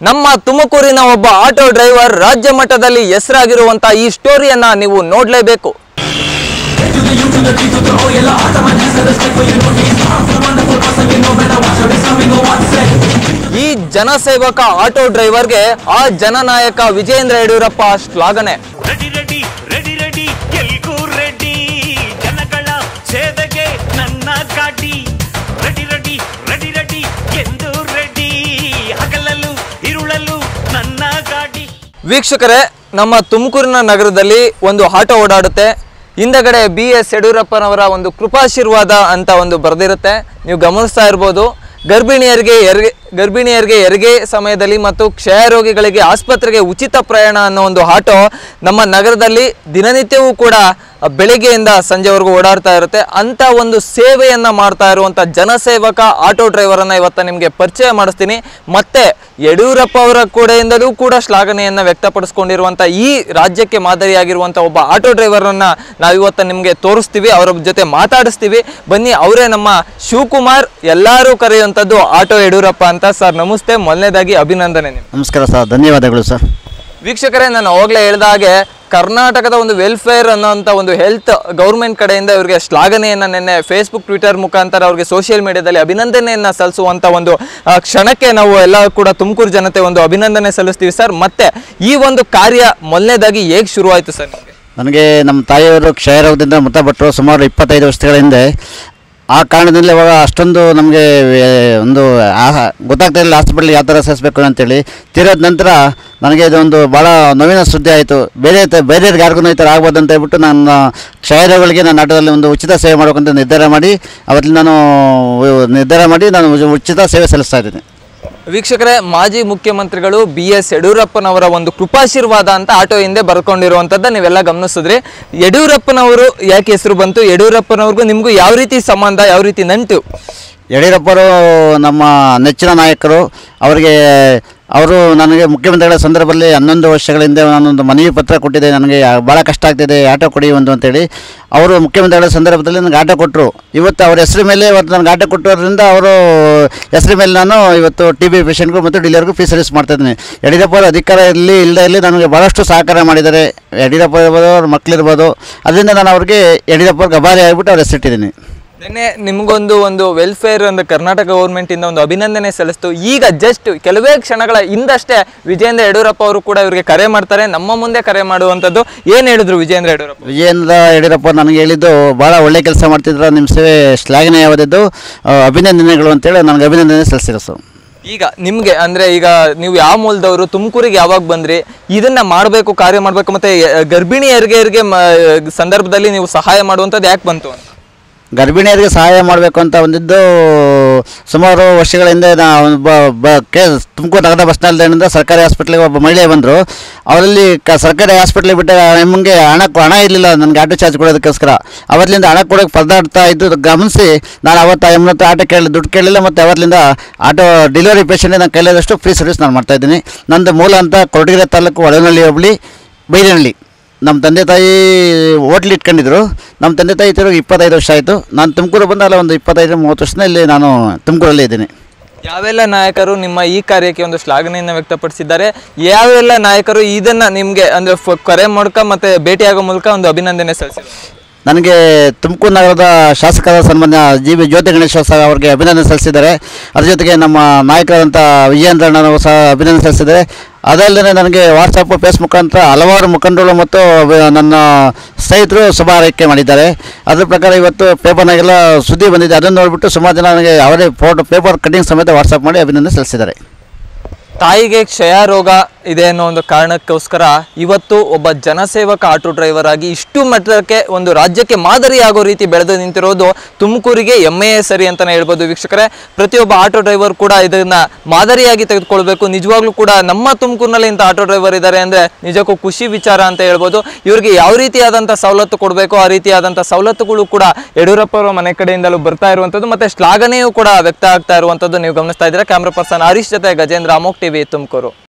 ನಮ್ಮ ತುಮಕೂರಿನ ಒಬ್ಬ ಆಟೋ ಡ್ರೈವರ್ ರಾಜ್ಯ ಮಟ್ಟದಲ್ಲಿ ಹೆಸರಾಗಿರುವಂತ ಈ ಸ್ಟೋರಿಯನ್ನ ನೀವು ನೋಡ್ಲೇಬೇಕು ಈ ಜನಸೇವಕ ಆಟೋ ಡ್ರೈವರ್ಗೆ ಆ ಜನನಾಯಕ ವಿಜೇಂದ್ರ ಯಡಿಯೂರಪ್ಪ ಶ್ಲಾಘನೆ ರೆಡಿ ರೆಡಿ ರೆಡಿ ರೆಡಿ ಎಲ್ಗೂ ರೆಡಿ ಜನಗಳ ಸೇವೆಗೆ ನನ್ನ ಗಾಡಿ ರೆಡಿ ರೆಡಿ ರೆಡಿ ರೆಡಿ ಎಂದು ರೆಡಿ ಹಗಲಲ್ಲೂ ಇರುಳಲ್ಲೂ ನನ್ನ ಗಾಡಿ ವೀಕ್ಷಕರೇ ನಮ್ಮ ತುಮಕೂರಿನ ನಗರದಲ್ಲಿ ಒಂದು ಆಟೋ ಓಡಾಡುತ್ತೆ ಹಿಂದಗಡೆ ಬಿ ಎಸ್ ಯಡಿಯೂರಪ್ಪನವರ ಒಂದು ಕೃಪಾಶೀರ್ವಾದ ಅಂತ ಒಂದು ಬರೆದಿರುತ್ತೆ ನೀವು ಗಮನಿಸ್ತಾ ಇರ್ಬೋದು ಗರ್ಭಿಣಿಯರಿಗೆ ಹೆರಿಗೆ ಗರ್ಭಿಣಿಯರಿಗೆ ಹೆರಿಗೆ ಸಮಯದಲ್ಲಿ ಮತ್ತು ಕ್ಷಯ ರೋಗಿಗಳಿಗೆ ಆಸ್ಪತ್ರೆಗೆ ಉಚಿತ ಪ್ರಯಾಣ ಅನ್ನೋ ಒಂದು ಆಟೋ ನಮ್ಮ ನಗರದಲ್ಲಿ ದಿನನಿತ್ಯವೂ ಕೂಡ ಬೆಳಿಗ್ಗೆಯಿಂದ ಸಂಜೆವರೆಗೂ ಓಡಾಡ್ತಾ ಇರುತ್ತೆ ಅಂತ ಒಂದು ಸೇವೆಯನ್ನ ಮಾಡ್ತಾ ಇರುವಂತ ಜನಸೇವಕ ಆಟೋ ಡ್ರೈವರನ್ನ ಇವತ್ತ ನಿಮಗೆ ಪರಿಚಯ ಮಾಡಿಸ್ತೀನಿ ಮತ್ತೆ ಯಡಿಯೂರಪ್ಪ ಅವರ ಕಡೆಯಿಂದಲೂ ಕೂಡ ಶ್ಲಾಘನೆಯನ್ನ ವ್ಯಕ್ತಪಡಿಸ್ಕೊಂಡಿರುವಂತ ಈ ರಾಜ್ಯಕ್ಕೆ ಮಾದರಿಯಾಗಿರುವಂತ ಒಬ್ಬ ಆಟೋ ಡ್ರೈವರನ್ನ ನಾವಿವತ್ತ ನಿಮಗೆ ತೋರಿಸ್ತೀವಿ ಅವರ ಜೊತೆ ಮಾತಾಡಿಸ್ತೀವಿ ಬನ್ನಿ ಅವರೇ ನಮ್ಮ ಶಿವಕುಮಾರ್ ಎಲ್ಲರೂ ಕರೆಯುವಂಥದ್ದು ಆಟೋ ಯಡಿಯೂರಪ್ಪ ಅಂತ ಸರ್ ನಮಸ್ತೆ ಮೊದಲನೇದಾಗಿ ಅಭಿನಂದನೆ ನಿಮ್ಗೆ ನಮಸ್ಕಾರ ಸರ್ ಧನ್ಯವಾದಗಳು ಸರ್ ವೀಕ್ಷಕರೇ ನಾನು ಅವಾಗಲೇ ಹೇಳಿದ ಹಾಗೆ ಕರ್ನಾಟಕದ ಒಂದು ವೆಲ್ಫೇರ್ ಅನ್ನೋಂಥ ಒಂದು ಹೆಲ್ತ್ ಗೌರ್ಮೆಂಟ್ ಕಡೆಯಿಂದ ಇವರಿಗೆ ಶ್ಲಾಘನೆಯನ್ನು ನಿನ್ನೆ ಫೇಸ್ಬುಕ್ ಟ್ವಿಟರ್ ಮುಖಾಂತರ ಅವರಿಗೆ ಸೋಷಿಯಲ್ ಮೀಡಿಯಾದಲ್ಲಿ ಅಭಿನಂದನೆಯನ್ನು ಸಲ್ಲಿಸುವಂಥ ಒಂದು ಆ, ಕ್ಷಣಕ್ಕೆ ನಾವು ಎಲ್ಲ ಕೂಡ ತುಮಕೂರು ಜನತೆ ಒಂದು ಅಭಿನಂದನೆ ಸಲ್ಲಿಸ್ತೀವಿ ಸರ್ ಮತ್ತೆ ಈ ಒಂದು ಕಾರ್ಯ ಮೊದಲನೇದಾಗಿ ಹೇಗೆ ಶುರುವಾಯಿತು ಸರ್ ನಿಮಗೆ ನನಗೆ ನಮ್ಮ ತಾಯಿಯವರು ಕ್ಷಯರೋಗದಿಂದ ಮೃತಪಟ್ಟರು ಸುಮಾರು ಇಪ್ಪತ್ತೈದು ವರ್ಷಗಳ ಹಿಂದೆ ಆ ಕಾರಣದಿಂದ ಇವಾಗ ಅಷ್ಟೊಂದು ನಮಗೆ ಒಂದು ಆ- ಗೊತ್ತಾಗ್ತಾ ಇಲ್ಲ ಹಾಸ್ಪಿಟ್ಲ್ ಯಾವ ಥರ ಸೇರಿಸ್ಬೇಕು ಅಂತೇಳಿ ತೀರೋದ ನಂತರ ನನಗೆ ಇದೊಂದು ಭಾಳ ನೋವಿನ ಸುದ್ದಿ ಆಯಿತು ಬೇರೆ ತ- ಬೇರೆಯವ್ರಿಗೆ ಯಾರಿಗೂ ಈ ಥರ ಆಗ್ಬೋದು ಅಂತ ಹೇಳ್ಬಿಟ್ಟು ನನ್ನ ಕ್ಷಯರೋಗಿಗಳಿಗೆ ನನ್ನ ಆಟೋದಲ್ಲಿ ಒಂದು ಉಚಿತ ಸೇವೆ ಮಾಡಬೇಕಂತ ನಿರ್ಧಾರ ಮಾಡಿ ಅವತ್ತಿನ ನಾನು ನಿರ್ಧಾರ ಮಾಡಿ ನಾನು ಉಚಿತ ಸೇವೆ ಸಲ್ಲಿಸ್ತಾ ಇದ್ದೀನಿ ವೀಕ್ಷಕರೇ ಮಾಜಿ ಮುಖ್ಯಮಂತ್ರಿಗಳು ಬಿ ಎಸ್ ಯಡಿಯೂರಪ್ಪನವರ ಒಂದು ಕೃಪಾಶೀರ್ವಾದ ಅಂತ ಆಟೋ ಹಿಂದೆ ಬರ್ಕೊಂಡಿರುವಂಥದ್ದು ನೀವೆಲ್ಲ ಗಮನಿಸಿದ್ರಿ ಯಡಿಯೂರಪ್ಪನವರು ಯಾಕೆ ಹೆಸರು ಬಂತು ಯಡಿಯೂರಪ್ಪನವ್ರಿಗೂ ನಿಮಗೂ ಯಾವ ರೀತಿ ಸಂಬಂಧ ಯಾವ ರೀತಿ ನಂಟು ಯಡಿಯೂರಪ್ಪರು ನಮ್ಮ ನೆಚ್ಚಿನ ನಾಯಕರು ಅವರಿಗೆ ಅವರು ನನಗೆ ಮುಖ್ಯಮಂತ್ರಿಗಳ ಸಂದರ್ಭದಲ್ಲಿ ಹನ್ನೊಂದು ವರ್ಷಗಳ ಹಿಂದೆ ನಾನೊಂದು ಮನವಿ ಪತ್ರ ಕೊಟ್ಟಿದ್ದೆ ನನಗೆ ಭಾಳ ಕಷ್ಟ ಆಗ್ತಿದೆ ಆಟೋ ಕೊಡಿ ಒಂದು ಅಂತೇಳಿ ಅವರು ಮುಖ್ಯಮಂತ್ರಿಗಳ ಸಂದರ್ಭದಲ್ಲಿ ನನಗೆ ಆಟೋ ಕೊಟ್ಟರು ಇವತ್ತು ಅವ್ರ ಹೆಸರು ಮೇಲೆ ಇವತ್ತು ನನಗೆ ಆಟೋ ಕೊಟ್ಟಿರೋದ್ರಿಂದ ಅವರು ಹೆಸರು ಮೇಲೆ ನಾನು ಇವತ್ತು ಟಿ ಬಿ ಪೇಷಂಟ್ಗೂ ಮತ್ತು ಡೀಲರ್ಗೂ ಫೀಸ್ ಸರ್ವಿಸ್ ಮಾಡ್ತಾ ಇದ್ದೀನಿ ಯಡಿಯೂರಪ್ಪ ಅವರು ಅಧಿಕಾರ ಇರಲಿ ಇಲ್ಲದೆ ಇರಲಿ ನನಗೆ ಭಾಳಷ್ಟು ಸಹಕಾರ ಮಾಡಿದ್ದಾರೆ ಯಡಿಯೂರಪ್ಪ ಇರ್ಬೋದು ಅವ್ರ ಮಕ್ಕಳಿರ್ಬೋದು ಅದರಿಂದ ನಾನು ಅವ್ರಿಗೆ ಯಡಿಯೂರಪ್ಪ ಅವ್ರಿಗೆ ಗಬಾರಿ ಆಗಿಬಿಟ್ಟು ಅವ್ರ ಹೆಸರಿಟ್ಟಿದ್ದೀನಿ ನಿನ್ನೆ ನಿಮಗೊಂದು ಒಂದು ವೆಲ್ಫೇರ್ ಒಂದು ಕರ್ನಾಟಕ ಗೌರ್ಮೆಂಟ್ ಇಂದ ಒಂದು ಅಭಿನಂದನೆ ಸಲ್ಲಿಸ್ತು ಈಗ ಜಸ್ಟ್ ಕೆಲವೇ ಕ್ಷಣಗಳ ಹಿಂದಷ್ಟೇ ವಿಜೇಂದ್ರ ಯಡಿಯೂರಪ್ಪ ಅವರು ಕೂಡ ಇವರಿಗೆ ಕರೆ ಮಾಡ್ತಾರೆ ನಮ್ಮ ಮುಂದೆ ಕರೆ ಮಾಡುವಂಥದ್ದು ಏನು ಹೇಳಿದ್ರು ವಿಜೇಂದ್ರ ಯಡಿಯೂರಪ್ಪ ವಿಜಯೇಂದ್ರ ಯಡಿಯೂರಪ್ಪ ನನಗೆ ಹೇಳಿದ್ದು ಭಾಳ ಒಳ್ಳೆ ಕೆಲಸ ಮಾಡ್ತಿದ್ರು ನಿಮ್ಮ ಸೇವೆ ಶ್ಲಾಘನೀಯವಾದದ್ದು ಆ, ಅಭಿನಂದನೆಗಳು ಅಂತೇಳಿ ನನಗೆ ಅಭಿನಂದನೆ ಸಲ್ಲಿಸಿರೋ ಸರ್ ಈಗ ನಿಮ್ಗೆ ಅಂದ್ರೆ ಈಗ ನೀವು ಯಾವ ಮೂಲದವರು ತುಮಕೂರಿಗೆ ಯಾವಾಗ ಬಂದ್ರಿ ಇದನ್ನ ಮಾಡಬೇಕು ಕಾರ್ಯ ಮಾಡಬೇಕು ಮತ್ತೆ ಯ- ಗರ್ಭಿಣಿಯರಿಗೆ ಮ- ಸಂದರ್ಭದಲ್ಲಿ ನೀವು ಸಹಾಯ ಮಾಡುವಂಥದ್ದು ಯಾಕೆ ಬಂತು ಅಂತ ಗರ್ಭಿಣಿಯರಿಗೆ ಸಹಾಯ ಮಾಡಬೇಕು ಅಂತ ಬಂದಿದ್ದು ಸುಮಾರು ವರ್ಷಗಳ ಹಿಂದೆ ನಾ ಒಂದು ಬ ಬ ಕೆ ತುಮಕೂರು ನಗರ ಬಸ್ ನಿಲ್ದಾಣದಿಂದ ಸರ್ಕಾರಿ ಹಾಸ್ಪಿಟ್ಲಿಗೆ ಒಬ್ಬ ಮಹಿಳೆ ಬಂದರು ಅವರಲ್ಲಿ ಕ ಸರ್ಕಾರಿ ಹಾಸ್ಪಿಟ್ಲಿಗೆ ಬಿಟ್ಟ ನಿಮಗೆ ಹಣ ಹಣ ಇರಲಿಲ್ಲ ನನಗೆ ಆಟೋ ಚಾರ್ಜ್ ಕೊಡೋದಕ್ಕೋಸ್ಕರ ಅವತ್ತಿಂದ ಹಣ ಕೊಡೋಕೆ ಪರದಾಡ್ತಾ ಇದ್ದು ಗಮನಿಸಿ ನಾನು ಅವತ್ತು ಎಮ್ಮನ ಹತ್ರ ಆಟೋ ಕೇಳಿ ದುಡ್ಡು ಕೇಳಲಿಲ್ಲ ಮತ್ತು ಅವತ್ತಿಂದ ಆಟೋ ಡೆಲಿವರಿ ಪೇಷಂಟ್ ನಾನು ಕೈಲಾದಷ್ಟು ಫ್ರೀ ಸರ್ವಿಸ್ ನಾನು ಮಾಡ್ತಾಯಿದ್ದೀನಿ ನಂದು ಮೂಲ ಅಂತ ಕೊರಟಗೆರೆ ತಾಲೂಕು ಒಳನಳ್ಳಿ ಹೋಬಳಿ ಬೈರನಹಳ್ಳಿ ನಮ್ಮ ತಂದೆ ತಾಯಿ ಹೋಟ್ಲ್ ಇಟ್ಕೊಂಡಿದ್ರು ನಮ್ಮ ತಂದೆ ತಾಯಿ ತಿರುಗಿ ಇಪ್ಪತ್ತೈದು ವರ್ಷ ಆಯಿತು ನಾನು ತುಮಕೂರು ಬಂದಲ್ಲ ಒಂದು ಇಪ್ಪತ್ತೈದು ಮೂವತ್ತು ವರ್ಷದಿಂದ ಇಲ್ಲಿ ನಾನು ತುಮಕೂರಲ್ಲಿ ಇದ್ದೀನಿ ಯಾವೆಲ್ಲ ನಾಯಕರು ನಿಮ್ಮ ಈ ಕಾರ್ಯಕ್ಕೆ ಒಂದು ಶ್ಲಾಘನೆಯನ್ನು ವ್ಯಕ್ತಪಡಿಸಿದ್ದಾರೆ ಯಾವೆಲ್ಲ ನಾಯಕರು ಇದನ್ನ ನಿಮ್ಗೆ ಅಂದ್ರೆ ಫ- ಕರೆ ಮೂಲಕ ಮತ್ತೆ ಭೇಟಿಯಾಗೋ ಮೂಲಕ ಒಂದು ಅಭಿನಂದನೆ ಸಲ್ಲಿಸಿದ್ದಾರೆ ನನಗೆ ತುಮಕೂರು ನಗರದ ಶಾಸಕರ ಸನ್ಮಾನ್ಯ ಜಿ ಬಿ ಜ್ಯೋತಿ ಗಣೇಶ ಸಹ ಅವರಿಗೆ ಅಭಿನಂದನೆ ಸಲ್ಲಿಸಿದ್ದಾರೆ ಅದ್ರ ಜೊತೆಗೆ ನಮ್ಮ ನಾಯಕರಾದಂಥ ವಿಜಯೇಂದ್ರಣ್ಣನವರು ಸಹ ಅಭಿನಂದನೆ ಸಲ್ಲಿಸಿದ್ದಾರೆ ಅದಲ್ಲದೆ ನನಗೆ ವಾಟ್ಸಪ್ ಫೇಸ್ ಮುಖಾಂತರ ಹಲವಾರು ಮುಖಂಡರು ಮತ್ತು ವ- ನನ್ನ ಸ್ನೇಹಿತರು ಶುಭ ಹಾರೈಕೆ ಮಾಡಿದ್ದಾರೆ ಅದ್ರ ಪ್ರಕಾರ ಇವತ್ತು ಪೇಪರ್ನಾಗೆಲ್ಲ ಸುದ್ದಿ ಬಂದಿದೆ ಅದನ್ನು ನೋಡಿಬಿಟ್ಟು ಸುಮಾರು ಜನ ನನಗೆ ಅವರೇ ಫೋಟೋ ಪೇಪರ್ ಕಟಿಂಗ್ ಸಮೇತ ವಾಟ್ಸಪ್ ಮಾಡಿ ಅಭಿನಂದನೆ ಸಲ್ಲಿಸಿದ್ದಾರೆ ತಾಯಿಗೆ ಕ್ಷಯ ರೋಗ ಇದೆ ಅನ್ನೋ ಒಂದು ಕಾರಣಕ್ಕೋಸ್ಕರ ಇವತ್ತು ಒಬ್ಬ ಜನಸೇವಕ ಆಟೋ ಡ್ರೈವರ್ ಆಗಿ ಇಷ್ಟು ಮಟ್ಟಕ್ಕೆ ಒಂದು ರಾಜ್ಯಕ್ಕೆ ಮಾದರಿಯಾಗೋ ರೀತಿ ಬೆಳೆದು ನಿಂತಿರೋದು ತುಮಕೂರಿಗೆ ಹೆಮ್ಮೆಯೇ ಸರಿ ಅಂತಾನೆ ಹೇಳ್ಬೋದು ವೀಕ್ಷಕರೇ ಪ್ರತಿಯೊಬ್ಬ ಆಟೋ ಡ್ರೈವರ್ ಕೂಡ ಇದನ್ನ ಮಾದರಿಯಾಗಿ ತೆಗೆದುಕೊಳ್ಬೇಕು ನಿಜವಾಗ್ಲೂ ಕೂಡ ನಮ್ಮ ತುಮಕೂರಿನಲ್ಲಿ ಇಂಥ ಆಟೋ ಡ್ರೈವರ್ ಇದ್ದಾರೆ ಅಂದ್ರೆ ನಿಜಕ್ಕೂ ಖುಷಿ ವಿಚಾರ ಅಂತ ಹೇಳ್ಬೋದು ಇವ್ರಿಗೆ ಯಾವ ರೀತಿಯಾದಂಥ ಸವಲತ್ತು ಕೊಡಬೇಕು ಆ ರೀತಿಯಾದಂಥ ಸವಲತ್ತುಗಳು ಕೂಡ ಯಡಿಯೂರಪ್ಪ ಅವರ ಮನೆ ಕಡೆಯಿಂದಲೂ ಬರ್ತಾ ಇರುವಂಥದ್ದು ಮತ್ತೆ ಶ್ಲಾಘನೆಯೂ ಕೂಡ ವ್ಯಕ್ತ ಆಗ್ತಾ ಇರುವಂಥದ್ದು ನೀವು ಗಮನಿಸ್ತಾ ಇದ್ದೀರಾ ಕ್ಯಾಮ್ರಾ ಪರ್ಸನ್ ಹರೀಶ್ ಜೊತೆ ಗಜೇಂದ್ರ ಅಮೋಕ್ ಟಿವಿ ತುಮಕೂರು